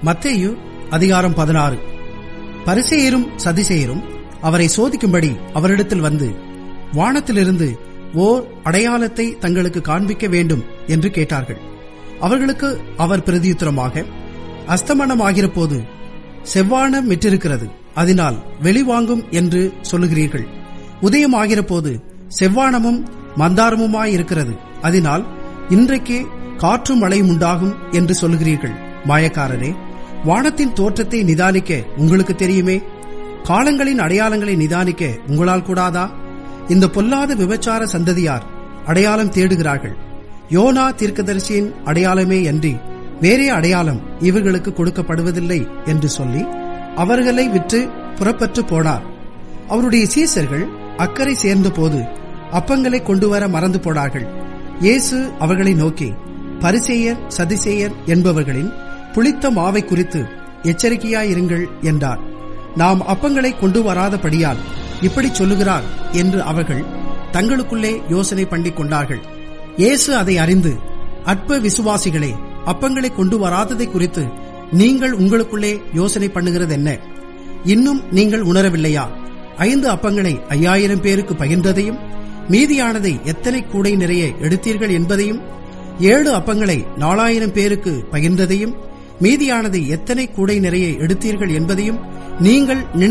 மத்தேயு அதிகாரம் பதினாறு பரிசேயரும் சதிசேயரும் அவரை சோதிக்கும்படி அவரிடத்தில் வந்து வானத்திலிருந்து ஓர் அடையாளத்தை தங்களுக்கு காண்பிக்க வேண்டும் என்று கேட்டார்கள் அவர்களுக்கு அவர் பிரதியுத்தரமாக அஸ்தமனமாகிற போது செவ்வானம் விற்றிருக்கிறது அதனால் வெளிவாங்கும் என்று சொல்லுகிறீர்கள் உதயமாகிற போது செவ்வானமும் மந்தாரமுமாயிருக்கிறது அதனால் இன்றைக்கே காற்றும் மழையும் உண்டாகும் என்று சொல்லுகிறீர்கள் மாயக்காரரே வானத்தின் தோற்றத்தை நிதானிக்க உங்களுக்கு தெரியுமே காலங்களின் அடையாளங்களை நிதானிக்க உங்களால் கூடாதா இந்த பொல்லாத விபச்சார சந்ததியார் அடையாளம் தேடுகிறார்கள் யோனா தீர்க்கதரிசியின் அடையாளமே அன்றி வேறே அடையாளம் இவர்களுக்கு கொடுக்கப்படுவதில்லை என்று சொல்லி அவர்களை விற்று புறப்பட்டு போனார் அவருடைய சீசர்கள் அக்கறை சேர்ந்த போது அப்பங்களை கொண்டு வர மறந்து போனார்கள் இயேசு அவர்களை நோக்கி பரிசேயர் சதிசேயர் என்பவர்களின் புளித்த மாவை குறித்து எச்சரிக்கையாயிருங்கள் என்றார் நாம் அப்பங்களை கொண்டு வராதபடியால் இப்படி சொல்லுகிறார் என்று அவர்கள் தங்களுக்குள்ளே யோசனை பண்ணிக் கொண்டார்கள் இயேசு அதை அறிந்து அற்ப விசுவாசிகளே அப்பங்களை கொண்டு வராததை குறித்து நீங்கள் உங்களுக்குள்ளே யோசனை பண்ணுகிறது என்ன இன்னும் நீங்கள் உணரவில்லையா ஐந்து அப்பங்களை ஐயாயிரம் பேருக்கு பகிர்ந்ததையும் மீதியானதை எத்தனை கூடை நிறைய எடுத்தீர்கள் என்பதையும் ஏழு அப்பங்களை நாலாயிரம் பேருக்கு பகிர்ந்ததையும் மீதியானதை எத்தனை கூடை நிறைய எடுத்தீர்கள் என்பதையும் நீங்கள்